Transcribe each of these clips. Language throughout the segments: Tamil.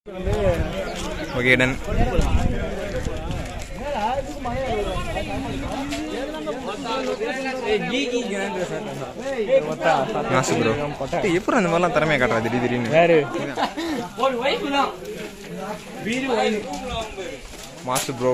ஓகே டன் மாசு ப்ரோ எப்படி அந்த மாதிரிலாம் திறமையை காட்டுறா திடீர் திடீர்னு யாரு மாசு ப்ரோ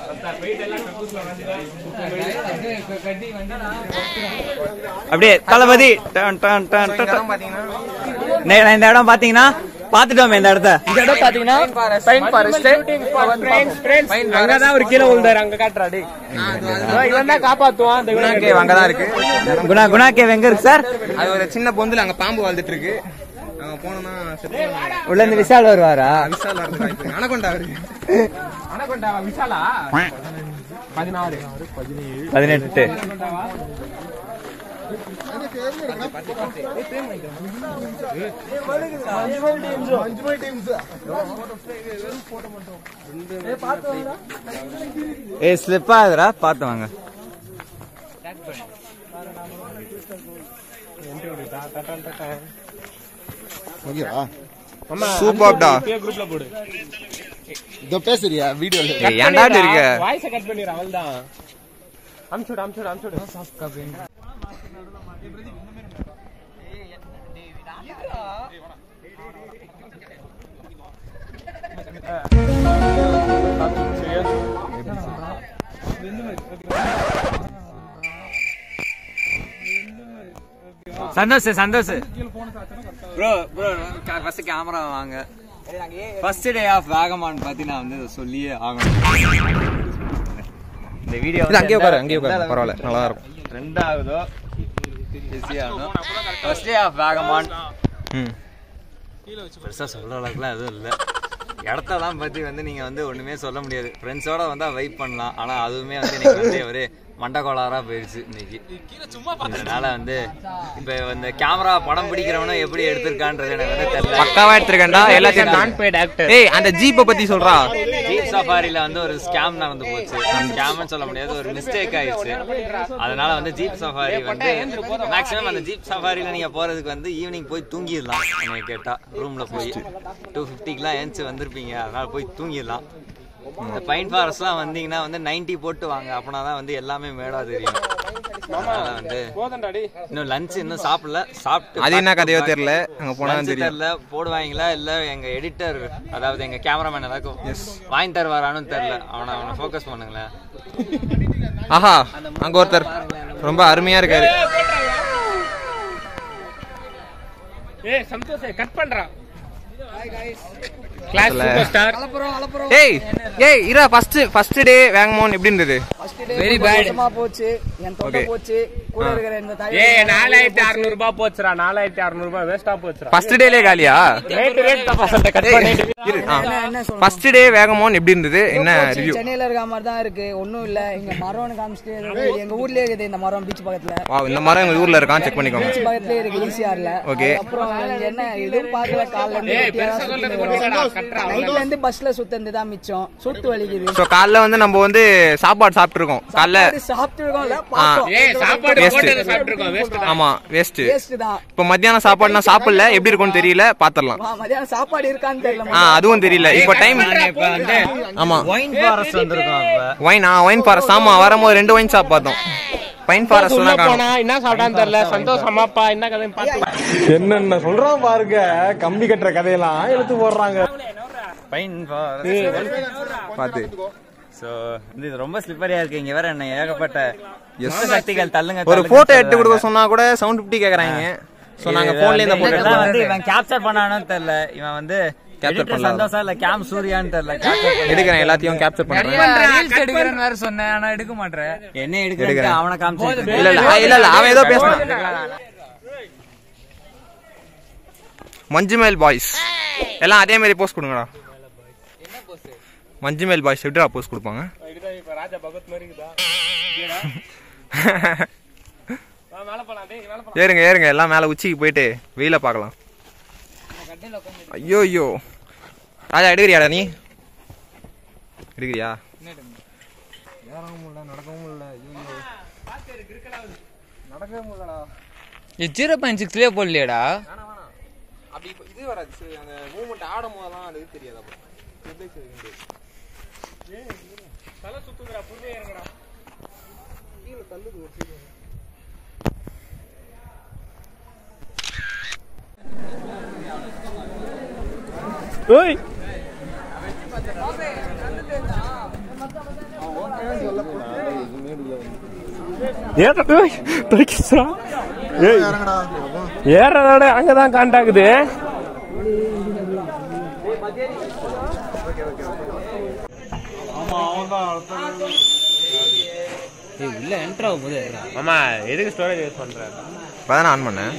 அப்படியே தளபதி டன், டன், டன், டன், டன். நே- நான் இந்த இடம் பாத்தீங்கன்னா பாத்துட்டோமே இந்த இடத்த இந்த இடம் பாத்தீங்கன்னா பைன் ஃபாரஸ்ட் அங்கதான் ஒரு கீழே விழுந்தாரு அங்க காட்டுறா டேய் இவன் தான் காப்பாத்துவான் அந்த இவனை கேவ் அங்கதான் இருக்கு குணா குணா கேவ் எங்க இருக்கு சார் அது ஒரு சின்ன பொந்துல அங்க பாம்பு வாழ்ந்துட்டு இருக்கு அங்க போனோம்னா செத்து உள்ள இருந்து விஷால் வருவாரா விசால் இருக்கு அனகொண்டா இருக்கு அனகொண்டா விசாலா பதினாறு பதினேழு பதினெட்டு ஏ ஸ்லிப் ஆகுதுடா பாத்து வாங்க ஓகேவா சூப்பர்டா குரூப்ல போடு இதோ பேசுறியா வீடியோல ஏய், ஏன்டா இருக்க வாய்ஸ் கட் பண்ணிடு அவள்தான் அம்சுடு அம்சுடு அம்சுடு Santhosh Santhosh bro bro first camera வாங்க ஃபர்ஸ்ட் டே ஆஃப் வேகமான் பத்தி நான் வந்து சொல்லியே ஆகணும் இந்த வீடியோ இல்ல அங்கேயே உட்காரு அங்கேயே உட்காரு பரவாயில்ல நல்லா இருக்கும் ரெண்டாவதோ பிஸி ஆகணும் ஃபர்ஸ்ட் டே ஆஃப் வேகமான் ம் பெருசாக சொல்கிற அளவுக்குலாம் எதுவும் இல்லை இடத்தெல்லாம் பற்றி வந்து நீங்கள் வந்து ஒன்றுமே சொல்ல முடியாது ஃப்ரெண்ட்ஸோட வந்தால் வெயிட் பண்ணலாம் ஆனால் அதுவுமே வந்து இன்னைக்கு வந்து ஒரு மண்டகோளாராக போயிடுச்சு இன்னைக்கு அதனால வந்து இப்போ இந்த கேமரா படம் பிடிக்கிறவனும் எப்படி எடுத்திருக்கான்றது எனக்கு வந்து தெரியல பக்காவா எடுத்திருக்கேன்டா எல்லாத்தையும் நான் பெய்ட் ஆக்டர் ஏய் அந்த ஜீப்பை பத்தி சொல்றா ஜீப் சஃபாரில வந்து ஒரு ஸ்கேம் நடந்து போச்சு ஸ்கேம்னு சொல்ல முடியாது ஒரு மிஸ்டேக் ஆயிடுச்சு அதனால வந்து ஜீப் சஃபாரி வந்து மேக்ஸிமம் அந்த ஜீப் சஃபாரில நீங்க போறதுக்கு வந்து ஈவினிங் போய் தூங்கிடலாம் என்னை கேட்டா ரூம்ல போய் டூ ஃபிஃப்டிக்குலாம் ஏஞ்சி வந்திருப்பீங்க அதனால போய் தூங்கிடலாம் இந்த பைன் ஃபாரஸ்ட்லாம் வந்தீங்கன்னா வந்து 90 போட்டு வாங்க அப்பனா தான் வந்து எல்லாமே மேடா தெரியும் அதனால வந்து போதண்டா டேய் இன்னும் லஞ்ச் இன்னும் சாப்பிடல சாப்பிட்டு அது என்ன கதையோ தெரியல அங்க போனா தான் லஞ்ச் தெரியும் தெரியல போடுவாங்களா இல்ல எங்க எடிட்டர் அதாவது எங்க கேமராமேன் ஏதாச்சும் வாங்கி தருவாரான்னு தெரியல அவனை அவனை ஃபோக்கஸ் பண்ணுங்களேன் ஆஹா அங்க ஒருத்தர் ரொம்ப அருமையா இருக்காரு ஏய் சந்தோஷ் கட் பண்றா கிளாஸ் சூப்பர் ஸ்டார் ஏய் ஏய் இரா ஃபர்ஸ்ட் ஃபர்ஸ்ட் டே வேகமோன் எப்படி இருந்தது வெரி பேட் போச்சு என் தொண்டை Okay. போச்சு கூட இருக்கிற இந்த தாய் ஏய் நாலாயிரத்தி அறுநூறு ரூபாய் போச்சுடா நாலாயிரத்தி அறுநூறு ரூபாய் வேஸ்டா போச்சுடா ஃபர்ஸ்ட் டேலே காலியா ரேட் ரேட் தான் பசங்க கட் பண்ணிட்டு இரு என்ன என்ன சொல்லணும் ஃபர்ஸ்ட் டே வேகமோன் எப்படி இருந்தது என்ன போச்சு, ரிவ்யூ சென்னையில இருக்க மாதிரி தான் இருக்கு ஒண்ணும் இல்ல இங்க மரம்னு காமிச்சிட்டு இருக்கு. எங்க ஊர்லயே இருக்குது இந்த மரம் பீச் பக்கத்துல வா இந்த மரம் எங்க ஊர்ல இருக்கான் செக் பண்ணிக்கோங்க பீச் பக்கத்துலயே இருக்கு ஈசிஆர்ல Okay. அப்புறம் இங்க என்ன எதுவும் பாக்கல காலைல இருந்து வெட்டியா தான் சுத்திட்டு இருக்கிறோம். நைட்ல இருந்து பஸ்ல சுத்தந்து தான் மிச்சம் சுட்டு வலிக்குது ஸோ காலைல வந்து நம்ம வந்து சாப்பாடு சாப்பிட்டுருக்கோம் காலைல சாப்பிட்டு இருக்கோம்ல ஏய் சாப்பாடு Waste. போட்டதை சாப்பிட்டுருக்கோம் வேஸ்ட் ஆமா வேஸ்ட் வேஸ்ட் தான் இப்போ மத்தியானம் சாப்பாடு நான் சாப்பிடல எப்படி இருக்கும்னு தெரியல பாத்திரலாம் வா, மதியானம் சாப்பாடு இருக்கான்னு தெரியல ஆ அதுவும் தெரியல இப்போ டைம் இப்ப வந்து ஆமா ஒயின் ஃபாரஸ்ட் வந்திருக்கோம் இப்ப ஒயின் ஆ ஒயின் ஃபாரஸ்ட் ஆமா வரும்போது ரெண்டு ஒயின் ஷாப் பார்த்தோம் பைன் ஃபாரஸ்ட் உள்ள தான் காணும் போனா என்ன சாப்பிட்டான்னு தெரியல சந்தோஷ் அம்மாப்பா என்ன கதைன்னு பார்த்து என்னென்ன சொல்றான் பாருங்க கம்பி கட்டுற கதையெல்லாம் எடுத்து போடுறாங்க பைன் ஃபாரஸ்ட் பார்த்து ஸோ இது ரொம்ப ஸ்லிப்பரியா இருக்கு இங்க வேற என்ன ஏகப்பட்ட எஸ் சக்திகள் தள்ளுங்க ஒரு தள்ளுங்க போட்டோ எடுத்து சொல்றாங்க. கொடுக்க சொன்னா கூட சவுண்ட் ஃபிஃப்டி கேக்குறாங்க ஸோ நாங்க இது போன்ல இந்த வந்து போட்டோ இதெல்லாம் வந்து எடுத்து இவன் கேப்சர் பண்ணானு தெரியல இவன் வந்து Capture editor பண்ணலாம். சந்தோஷா இல்ல கேம் சூர்யான்னு தெரியல capture பண்ண- எடுக்கிறேன் எல்லாத்தையும் கேப்சர் பண்றேன் ரீல்ஸ் எடுக்கிறேன்னு வேற சொன்னேன் ஆனா எடுக்க மாட்டேன் என்ன எடுக்கிறேன் எடுக்கிறேன். அவனை காமிச்சு இல்ல இல்ல ஆ, இல்ல இல்ல அவன் ஏதோ பேசினான் மஞ்சுமேல் பாய்ஸ் எல்லாம் அதே மாதிரி போஸ்ட் கொடுங்கடா மஞ்சுமேல் பாய்ஸ் எப்படிடா போஸ்ட் கொடுப்பாங்க இப்ப ராஜா பகத் மாதிரி இருக்குதா வா, மேல போலாம் டேய் மேல போலாம் ஏறுங்க ஏறுங்க எல்லாம் மேல உச்சிக்கு போயிட்டு வெயில பார்க்கலாம் ஐயோ ஐயோ ராஜா எடுக்கிறியாடா நீ எடுக்கிறியா ஜீரோ பாயிண்ட் சிக்ஸ்லயே போடலையாடா அப்படி இப்ப இது வராது சரி அந்த மூவ்மெண்ட் ஆடும் போதெல்லாம் அது தெரியாது அப்போ எப்படி சரி முடியாது தலை சுத்துதுடா புது இறங்கடா கீழே தள்ளுது ஒரு சைடு ஓய் ஏறா தூக்கிச்சா ஏய் இறங்கடா ஏறதோட அங்கதான் காண்டாக்குது உள்ள என்ட்ரு ஆகும் போது ஆமா எதுக்கு ஸ்டோரேஜ் யூஸ் பண்ற இப்பதான் ஆன் பண்ணேன்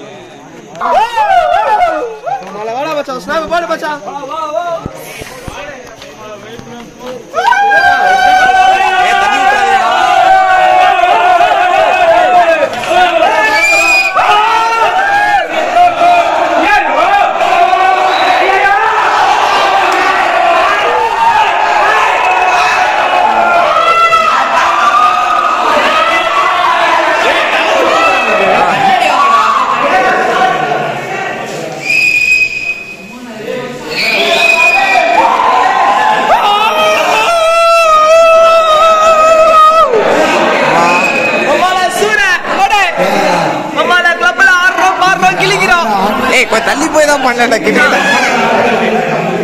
ஏய் கொஞ்சம் தள்ளி போய் தான் பண்ணடா கிட்ட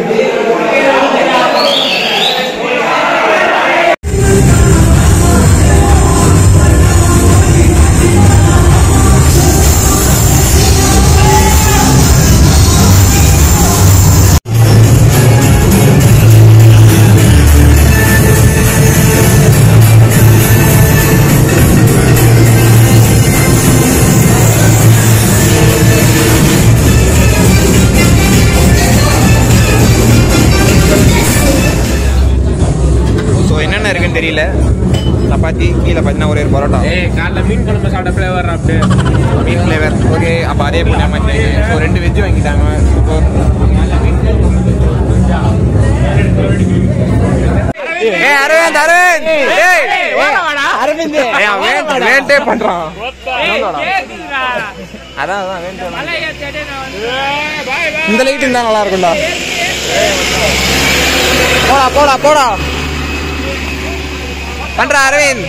ஸோ என்னென்ன இருக்குன்னு தெரியல சப்பாத்தி கீழே பார்த்தீங்கன்னா ஒரே ஒரு பரோட்டா ஏய் காலைல மீன் குழம்பு சாப்பிட்ட ஃப்ளேவர் அப்படியே மீன் ஃப்ளேவர் ஓகே அப்போ அதே போன மாதிரி ஸோ ரெண்டு வெஜ் வாங்கிட்டாங்க சூப்பர் ஏய் அரவிந்த் அரவிந்த் ஏய் அரவிந்த் ஏய் அவன் வேண்ட் வேண்டே பண்றான் அதான் அதான் வேண்ட் இந்த லைட் இருந்தா நல்லா இருக்கும்டா போடா போடா போடா பண்ற அரவிந்த்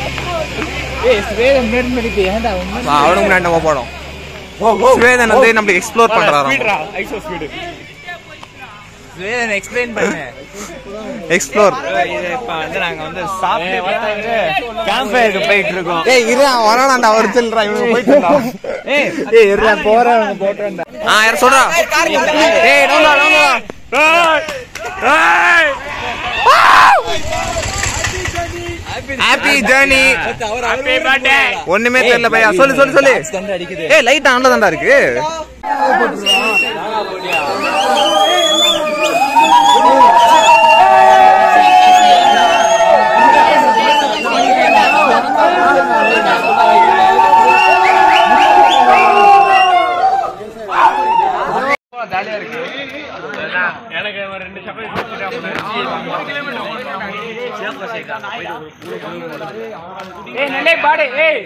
வா, அவனுக்கு முன்னாடி நம்ம போடும் சுவேதன் வந்து நம்மளுக்கு எக்ஸ்ப்ளோர் பண்றாராம் ஐசோ ஸ்பீடு எக்ஸ்பிளைன் பண்ணு எக்ஸ்ப்ளோர் இது இப்ப வந்து நாங்க வந்து சாப்பிட்டு கேம்ப் ஃபயருக்கு போயிட்டு இருக்கோம் ஏய் இரு அவன் வரானாண்டா அவர் சொல்றா இவனுக்கு போயிட்டு இருந்தான் ஏய் இருடா போறவங்க போட்டோம்டா ஆ யார் சொல்றா ஏய் டவுன்லா டவுன்லா ஹாப்பி ஜர்னி ஹாப்பி பர்த்டே ஒண்ணுமே தெரியல பையா சொல்லு சொல்லு சொல்லு ஏய் லைட் ஆன்ல தான்டா இருக்கு எனக்கு ஒரு ரெண்டு சப்பாத்தி ஏய் நல்லே பாடு ஏய்